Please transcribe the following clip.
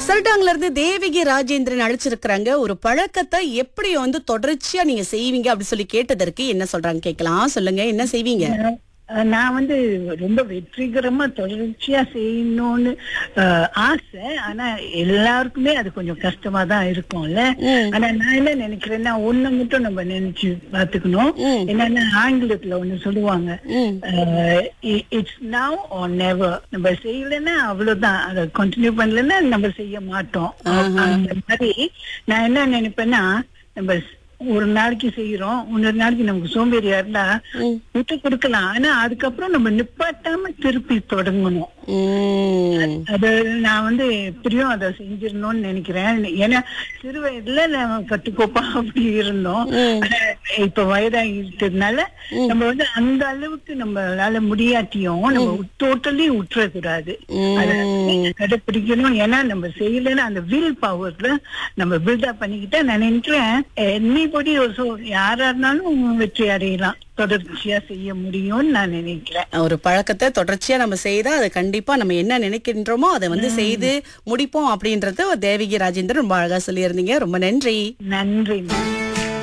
சல்டாங்ல இருந்து தேவிகி ராஜேந்திரன் அழைச்சிருக்கிறாங்க ஒரு பழக்கத்தை எப்படி வந்து தொடர்ச்சியா நீங்க செய்வீங்க அப்படி சொல்லி கேட்டதற்கு என்ன சொல்றாங்க கேட்கலாம் சொல்லுங்க என்ன செய்வீங்க அஹ் நான் வந்து ரொம்ப வெற்றிகரமா தொடர்ச்சியா செய்யணும்னு அஹ், ஆசை ஆனா எல்லாருக்குமே அது கொஞ்சம் கஷ்டமா தான் இருக்கும்ல ம். ஆனா நான் என்ன நினைக்கிறேன்னா ஒண்ணு மட்டும் நம்ம நினைச்சு பாத்துக்கணும் ம். என்னன்னா ஆங்கிலத்துல ஒண்ணு சொல்லுவாங்க ம். இட்ஸ் நவ் ஆர் நெவர் நம்ம செய்யலைன்னா அவ்வளவுதான் அதை கண்டினியூ பண்ணலன்னா நம்ம செய்ய மாட்டோம் அந்த மாதிரி நான் என்ன நினைப்பேன்னா நம்ம ஒரு நாளைக்கு செய்யறோம் இன்னொரு நாளைக்கு நமக்கு சோம்பேறியா இருந்தா ம். விட்டு கொடுக்கலாம் ஆனா அதுக்கப்புறம் நம்ம நிப்பாட்டாம திருப்பி தொடங்கணும் ம். அது நான் வந்து எப்படியும் அதை செஞ்சிடணும்னு நினைக்கிறேன் ஏன்னா சிறு வயதுல நான் கட்டுக்கோப்பா அப்படி இருந்தோம் ம். ஆனா இப்ப வயதாகிட்டதுனால நம்ம வந்து அந்த அளவுக்கு நம்மளால முடியாட்டியும் நம்ம டோட்டலி விட்டுறக்கூடாது அதை கடைப்பிடிக்கணும் ஏன்னா நம்ம செய்யலைன்னா அந்த வில் பவர்ல நம்ம பில்டப் பண்ணிக்கிட்டா நான் நினைக்கிறேன் எனிபடி யாரா இருந்தாலும் வெற்றி அடையலாம் தொடர்ச்சியா செய்ய முடியும்னு நான் நினைக்கிறேன் ஒரு பழக்கத்தை தொடர்ச்சியா நம்ம செய்தா அது கண்டிப்பா நம்ம என்ன நினைக்கின்றோமோ அதை வந்து செய்து முடிப்போம் அப்படின்றது தேவிகி ராஜேந்திரன் ரொம்ப அழகா சொல்லியிருந்தீங்க ரொம்ப நன்றி நன்றி